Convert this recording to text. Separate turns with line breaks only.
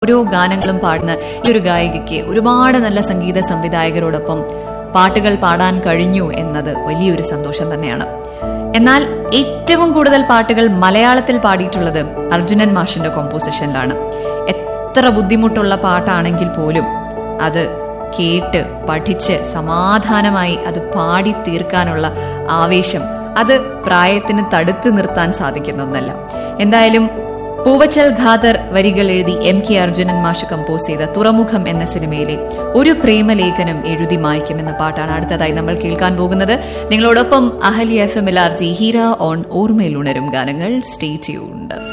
ഓരോ ഗാനങ്ങളും പാടുന്ന ഈ ഒരു ഗായികയ്ക്ക് ഒരുപാട് നല്ല സംഗീത സംവിധായകരോടൊപ്പം പാട്ടുകൾ പാടാൻ കഴിഞ്ഞു എന്നത് വലിയൊരു സന്തോഷം തന്നെയാണ് എന്നാൽ ഏറ്റവും കൂടുതൽ പാട്ടുകൾ മലയാളത്തിൽ പാടിയിട്ടുള്ളത് അർജുനൻ മാഷിന്റെ കോമ്പോസിഷനിലാണ് എത്ര ബുദ്ധിമുട്ടുള്ള പാട്ടാണെങ്കിൽ പോലും അത് കേട്ട് പഠിച്ച് സമാധാനമായി അത് പാടി തീർക്കാനുള്ള ആവേശം അത് പ്രായത്തിന് തടുത്തു നിർത്താൻ സാധിക്കുന്ന ഒന്നല്ല എന്തായാലും പൂവച്ചൽ ഖാദർ വരികൾ എഴുതി എം കെ അർജുനൻ മാഷ് കമ്പോസ് ചെയ്ത തുറമുഖം എന്ന സിനിമയിലെ ഒരു പ്രേമലേഖനം എഴുതി മായ്ക്കും എന്ന പാട്ടാണ് അടുത്തതായി നമ്മൾ കേൾക്കാൻ പോകുന്നത് നിങ്ങളോടൊപ്പം Ahali F M L R G Heera ഓൺ ഓർമ്മയിൽ ഉണരും ഗാനങ്ങൾ സ്റ്റേ ട്യൂൺഡ്